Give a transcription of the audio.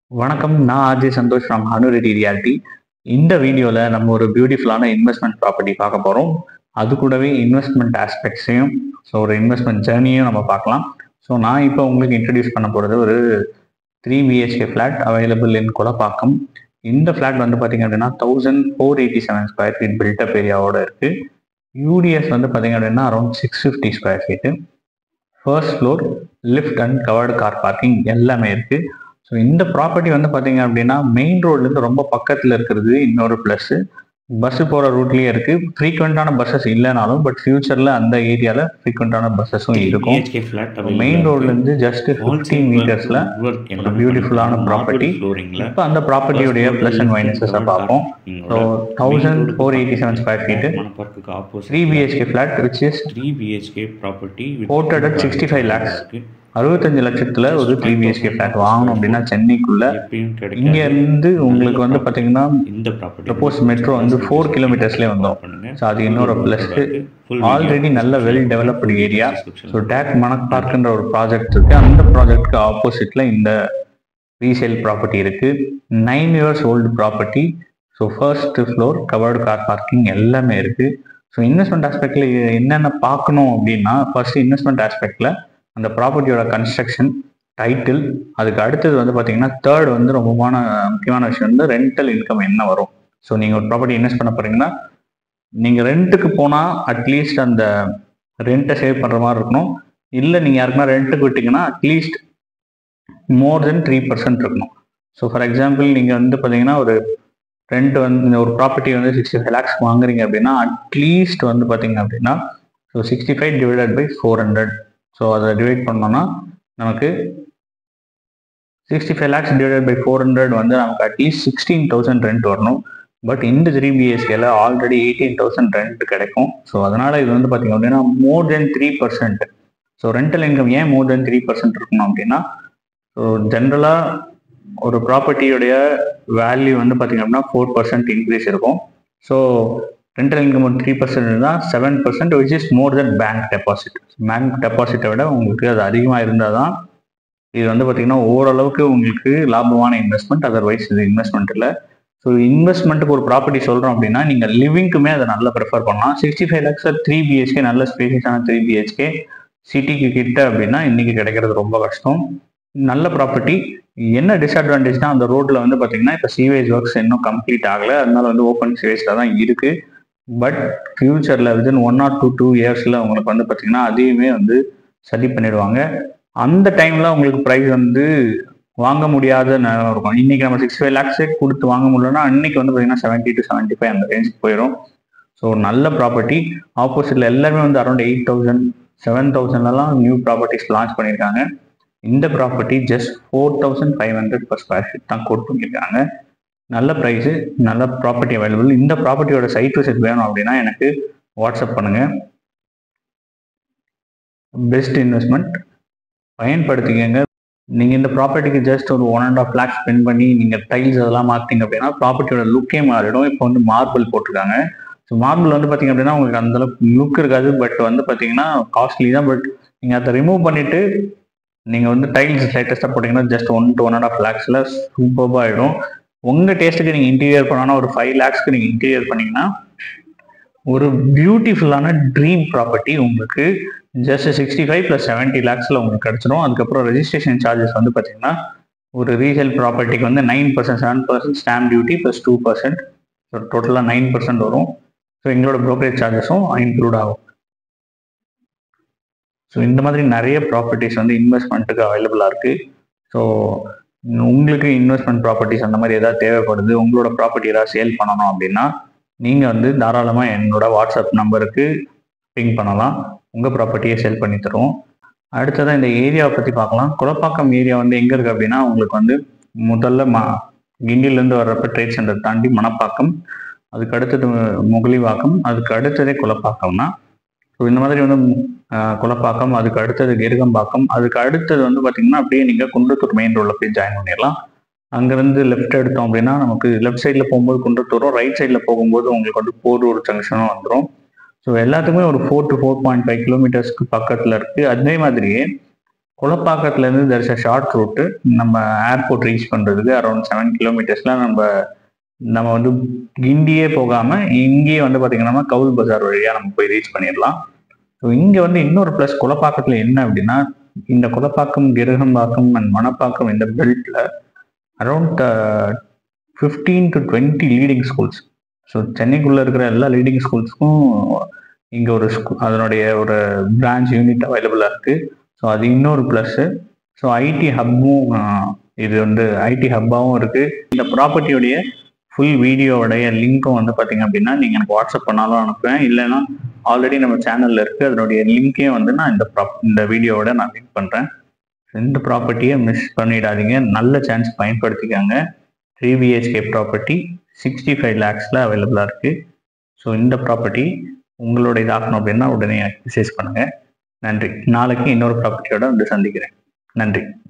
வணக்கம் நான் RJ Santhosh from Hanu Reddy realty இந்த வீடியோவில் நம்ம ஒரு பியூட்டிஃபுல்லான இன்வெஸ்ட்மெண்ட் ப்ராப்பர்ட்டி பார்க்க போகிறோம் அது கூடவே இன்வெஸ்ட்மெண்ட் ஆஸ்பெக்ட்ஸையும் ஸோ ஒரு இன்வெஸ்ட்மெண்ட் ஜேர்னியும் நம்ம பார்க்கலாம் ஸோ நான் இப்போ உங்களுக்கு இன்ட்ரடியூஸ் பண்ண போகிறது ஒரு three BHK flat available in Kolapakkam இந்த ஃப்ளாட் வந்து பார்த்தீங்க அப்படின்னா thousand four eighty seven square feet built up ஏரியாவோட இருக்குது யூடிஎஸ் வந்து பார்த்தீங்க அப்படின்னா around six fifty square feet first floor lift and covered car parking எல்லாமே இருக்குது ஸோ இந்த ப்ராப்பர்ட்டி வந்து பார்த்தீங்க அப்படின்னா மெயின் ரோட்லேருந்து ரொம்ப பக்கத்தில் இருக்கிறது இன்னொரு ப்ளஸ்ஸு பஸ்ஸு போகிற ரூட்லேயே இருக்குது ஃப்ரீக்வெண்ட்டான பஸ்ஸஸ் இல்லைனாலும் பட் ஃபியூச்சரில் அந்த ஏரியாவில் ஃப்ரீக்வெண்ட்டான பஸ்ஸஸும் இருக்கும் BHK flat மெயின் available ரோட்லேருந்து ஜஸ்ட் All ஃபிஃப்டீன் single மீட்டர்ஸில் work ஒரு எல்லாம் பியூட்டிஃபுல்லான marble ப்ராப்பர்ட்டி flooring ல இப்போ அந்த ப்ராப்பர்ட்டியுடைய ப்ளஸ் அண்ட் மைனஸஸை பார்ப்போம் so thousand four eighty seven square feet மணப்பார்க்குக்கு opposite three BHK flat which is 3 BHK property with Quoted at 65 lakhs. இருக்கு. அறுபத்தஞ்சு லட்சத்தில் ஒரு த்ரீ பிஹெச்கே ஃப்ளாட் வாங்கணும் அப்படின்னா சென்னைக்குள்ள எப்பயும் கிடைக்காது. இங்க இருந்து உங்களுக்கு வந்து பார்த்தீங்கன்னா இந்த ப்ராப்பர்ட்டி சப்போஸ் மெட்ரோ வந்து ஃபோர் கிலோமீட்டர்ஸ்லேயே வந்தோம் ஸோ அது இன்னொரு ப்ளஸ் ஆல்ரெடி நல்ல வெல் டெவலப்டு ஏரியா ஸோ டேக் மணக் பார்க்குன்ற ஒரு ப்ராஜெக்ட் இருக்கு அந்த ப்ராஜெக்ட்க்கு ஆப்போசிட்ல இந்த ரீசேல் ப்ராப்பர்ட்டி இருக்கு nine years old property so first floor covered car parking எல்லாமே இருக்கு ஸோ இன்வெஸ்ட்மெண்ட் ஆஸ்பெக்ட்ல என்னென்ன பார்க்கணும் அப்படின்னா ஃபர்ஸ்ட் இன்வெஸ்ட்மெண்ட் ஆஸ்பெக்ட்ல அந்த ப்ராப்பர்ட்டியோட கன்ஸ்ட்ரக்ஷன் டைட்டில் அதுக்கு அடுத்தது வந்து பார்த்தீங்கன்னா தேர்ட் வந்து ரொம்பமான முக்கியமான விஷயம் வந்து ரெண்டல் இன்கம் என்ன வரும் ஸோ நீங்கள் ஒரு ப்ராப்பர்ட்டி இன்வெஸ்ட் பண்ண போறீங்கன்னா நீங்கள் ரெண்ட்டுக்கு போனால் அட்லீஸ்ட் அந்த ரெண்ட்டை சேவ் பண்ணுற மாதிரி இருக்கணும் இல்லை நீங்கள் யாருக்குன்னா ரெண்ட்டுக்கு விட்டீங்கன்னா at least more than three percent இருக்கணும் ஸோ ஃபார் எக்ஸாம்பிள் நீங்கள் வந்து பார்த்தீங்கன்னா ஒரு ரெண்ட் வந்து இந்த ஒரு ப்ராப்பர்ட்டி வந்து சிக்ஸ்டி ஃபைவ் லேக்ஸ் வாங்குறீங்க அப்படின்னா அட்லீஸ்ட் வந்து பார்த்தீங்க அப்படின்னா so sixty five divided by four hundred so அதை டிவைட் பண்ணோம்னா நமக்கு sixty five lakhs divided by four hundred வந்து நமக்கு அட்லீஸ்ட் சிக்ஸ்டீன் தௌசண்ட் ரெண்ட் வரணும் பட் இந்த த்ரீ பிஎஸ்கேல ஆல்ரெடி எயிட்டீன் தௌசண்ட் ரெண்ட் கிடைக்கும் ஸோ அதனால இது வந்து பார்த்தீங்க அப்படின்னா more than three percent so rental income ஏன் மோர் தென் த்ரீ பர்சன்ட் இருக்கணும் அப்படின்னா ஸோ ஜென்ரலாக ஒரு ப்ராப்பர்ட்டியுடைய வேல்யூ வந்து பார்த்தீங்க அப்படின்னா ஃபோர் பர்சன்ட் இன்க்ரீஸ் இருக்கும் ஸோ ரெண்டல் இன்கம் ஒரு த்ரீ பர்சன்ட் தான் seven percent which is more than bank deposit bank டெபாசிட்டை விட உங்களுக்கு அது அதிகமாக இருந்தால் தான் இது வந்து பார்த்தீங்கன்னா ஓரளவுக்கு உங்களுக்கு லாபமான இன்வெஸ்ட்மெண்ட் அதர்வைஸ் இது இன்வெஸ்ட்மெண்ட் இல்லை ஸோ இன்வெஸ்ட்மெண்ட்டுக்கு ஒரு ப்ராப்பர்ட்டி சொல்கிறோம் அப்படின்னா நீங்கள் லிவிங்க்குமே அதை நல்லா ப்ரிஃபர் பண்ணலாம் sixty five lakhs three BHK நல்ல ஸ்பேசியஸான த்ரீ பிஹெச்கே சிட்டிக்கு கிட்ட அப்படின்னா இன்னைக்கு கிடைக்கிறது ரொம்ப கஷ்டம் நல்ல ப்ராப்பர்ட்டி என்ன டிஸ்அட்வான்டேஜ்னா அந்த ரோட்ல வந்து பார்த்தீங்கன்னா இப்போ சீவேஜ் ஒர்க்ஸ் இன்னும் கம்ப்ளீட் ஆகலை அதனால வந்து ஓப்பன் சீவேஜில் தான் இருக்கு பட் ஃபியூச்சரில் within one or two two இயர்ஸில் உங்களுக்கு வந்து பார்த்தீங்கன்னா அதையுமே வந்து சரி பண்ணிடுவாங்க அந்த டைம்ல உங்களுக்கு ப்ரைஸ் வந்து வாங்க முடியாத நேரம் இருக்கும் இன்னைக்கு நம்ம சிக்ஸ்டி ஃபைவ் லேக்ஸே கொடுத்து வாங்க முடியலன்னா அன்னைக்கு வந்து பார்த்தீங்கன்னா செவன்ட்டி டு செவன்ட்டி ஃபைவ் அந்த ரேஞ்சுக்கு போயிடும் ஸோ நல்ல ப்ராப்பர்ட்டி ஆப்போசிட்ல எல்லாருமே வந்து அரௌண்ட் எயிட் தௌசண்ட் செவன் தௌசண்ட்லலாம் நியூ ப்ராப்பர்ட்டிஸ் லான்ச் பண்ணியிருக்காங்க இந்த property just four thousand five hundred per square feet தான் கோட் பண்ணியிருக்காங்க நல்ல ப்ரைஸு நல்ல ப்ராப்பர்ட்டி அவைலபிள் இந்த ப்ராப்பர்ட்டியோட சைட் விசிட் வேணும் அப்படின்னா எனக்கு வாட்ஸ்அப் பண்ணுங்க பெஸ்ட் இன்வெஸ்ட்மெண்ட் பயன்படுத்திக்கங்க நீங்க இந்த ப்ராப்பர்ட்டிக்கு ஜஸ்ட் ஒரு one and half lakh spend பண்ணி நீங்க டைல்ஸ் அதெல்லாம் மாத்தீங்க அப்படின்னா ப்ராப்பர்ட்டியோட லுக்கே மாறிடும் இப்போ வந்து மார்பிள் போட்டிருக்காங்க ஸோ மார்பிள் வந்து பாத்தீங்க அப்படின்னா உங்களுக்கு அந்த அளவுக்கு லுக் இருக்காது பட் வந்து பாத்தீங்கன்னா காஸ்ட்லி தான் பட் நீங்க அதை ரிமூவ் பண்ணிட்டு நீங்க வந்து டைல்ஸ் லேட்டஸ்டா போட்டீங்கன்னா just one to one and half லேக்ஸ்ல சூப்பர்பா ஆயிடும் உங்க டேஸ்ட்டுக்கு நீங்க இன்டீரியர் பண்ணா ஒரு ஃபைவ் லேக்ஸ்க்கு நீங்க இன்டீரியர் பண்ணீங்கன்னா ஒரு பியூட்டிஃபுல்லான ட்ரீம் ப்ராப்பர்ட்டி உங்களுக்கு just sixty five plus seventy லேக்ஸில் உங்களுக்கு கிடச்சிரும் அதுக்கப்புறம் ரெஜிஸ்ட்ரேஷன் சார்ஜஸ் வந்து பார்த்தீங்கன்னா ஒரு ரீசேல் ப்ராப்பர்ட்டிக்கு வந்து nine percent seven percent stamp duty plus two percent so டோட்டலாக நைன் பர்சன்ட் வரும் ஸோ எங்களோட ப்ரோக்கரேஜ் சார்ஜஸும் இன்க்ளூட் ஆகும் ஸோ இந்த மாதிரி நிறைய ப்ராப்பர்ட்டிஸ் வந்து இன்வெஸ்ட்மெண்ட்டுக்கு அவைலபிளாக இருக்குது ஸோ உங்களுக்கு இன்வெஸ்ட்மெண்ட் ப்ராப்பர்ட்டிஸ் அந்த மாதிரி ஏதாவது தேவைப்படுது உங்களோட ப்ராப்பர்ட்டி ஏதாவது சேல் பண்ணணும் அப்படின்னா நீங்கள் வந்து தாராளமாக என்னோட வாட்ஸ்அப் நம்பருக்கு பிங் பண்ணலாம் உங்கள் ப்ராப்பர்ட்டியை செல் பண்ணி தருவோம் அடுத்ததான் இந்த ஏரியாவை பற்றி பார்க்கலாம் குளப்பாக்கம் ஏரியா வந்து எங்கே இருக்குது அப்படின்னா உங்களுக்கு வந்து முதல்ல மா கிண்டிலேருந்து வர்றப்ப ட்ரேட் சென்டர் தாண்டி மணப்பாக்கம் அதுக்கு அடுத்தது முகலிவாக்கம் அதுக்கு அடுத்ததே குளப்பாக்கம் தான் ஸோ இந்த மாதிரி வந்து ஆஹ், குளப்பாக்கம் அதுக்கு அடுத்தது கெருகம்பாக்கம் அதுக்கு அடுத்தது வந்து பார்த்தீங்கன்னா அப்படியே நீங்கள் குன்றத்தூர் மெயின் ரோடில் போய் ஜாயின் பண்ணிடலாம் அங்கேருந்து லெஃப்ட் எடுத்தோம் அப்படின்னா நமக்கு லெஃப்ட் சைடில் போகும்போது குன்றத்தூரும் ரைட் சைடில் போகும்போது உங்களுக்கு வந்து போரூர் ஜங்ஷனும் வந்துடும் ஸோ எல்லாத்துக்குமே ஒரு four to four point five கிலோமீட்டர்ஸ்க்கு பக்கத்தில் இருக்குது அதே மாதிரியே குளப்பாக்கத்துலேருந்து தரிச ஷார்ட் ரூட்டு நம்ம ஏர்போர்ட் ரீச் பண்ணுறதுக்கு அரௌண்ட் செவன் கிலோமீட்டர்ஸில் நம்ம நம்ம வந்து கிண்டியே போகாமல் இங்கேயே வந்து பார்த்திங்கன்னா கவுல் பஜார் வழியாக நம்ம போய் ரீச் பண்ணிடலாம் ஸோ இங்கே வந்து இன்னொரு ப்ளஸ் குளப்பாக்கத்தில் என்ன அப்படின்னா இந்த குளப்பாக்கம் கிரகம்பாக்கம் அண்ட் மணப்பாக்கம் இந்த பெல்ட்டில் around fifteen to twenty leading schools so சென்னைக்குள்ளே இருக்கிற எல்லா லீடிங் ஸ்கூல்ஸ்க்கும் இங்கே ஒரு ஸ்கூ அதனுடைய ஒரு பிரான்ச் யூனிட் அவைலபிளாக இருக்குது ஸோ அது இன்னொரு ப்ளஸ்ஸு ஸோ ஐடி ஹப்பும் இது வந்து ஐடி ஹப்பாகவும் இருக்குது இந்த ப்ராப்பர்ட்டியோடைய ஃபுல் வீடியோவுடைய லிங்க்கும் வந்து பார்த்தீங்க அப்படின்னா நீங்கள் எனக்கு வாட்ஸ்அப் பண்ணாலும் அனுப்புவேன் இல்லைன்னா ஆல்ரெடி நம்ம சேனலில் இருக்குது அதனுடைய லிங்க்கையும் வந்து நான் இந்த ப்ராப் இந்த வீடியோவோட நான் லிங்க் பண்ணுறேன் இந்த ப்ராப்பர்ட்டியை மிஸ் பண்ணிடாதீங்க நல்ல சான்ஸ் பயன்படுத்திக்காங்க three BHK property sixty five லேக்ஸில் அவைலபிளாக இருக்குது ஸோ இந்த ப்ராப்பர்ட்டி உங்களோட இதாகணும் அப்படின்னா உடனே மெசேஜ் பண்ணுங்கள் நன்றி நாளைக்கு இன்னொரு ப்ராப்பர்ட்டியோட வந்து சந்திக்கிறேன் நன்றி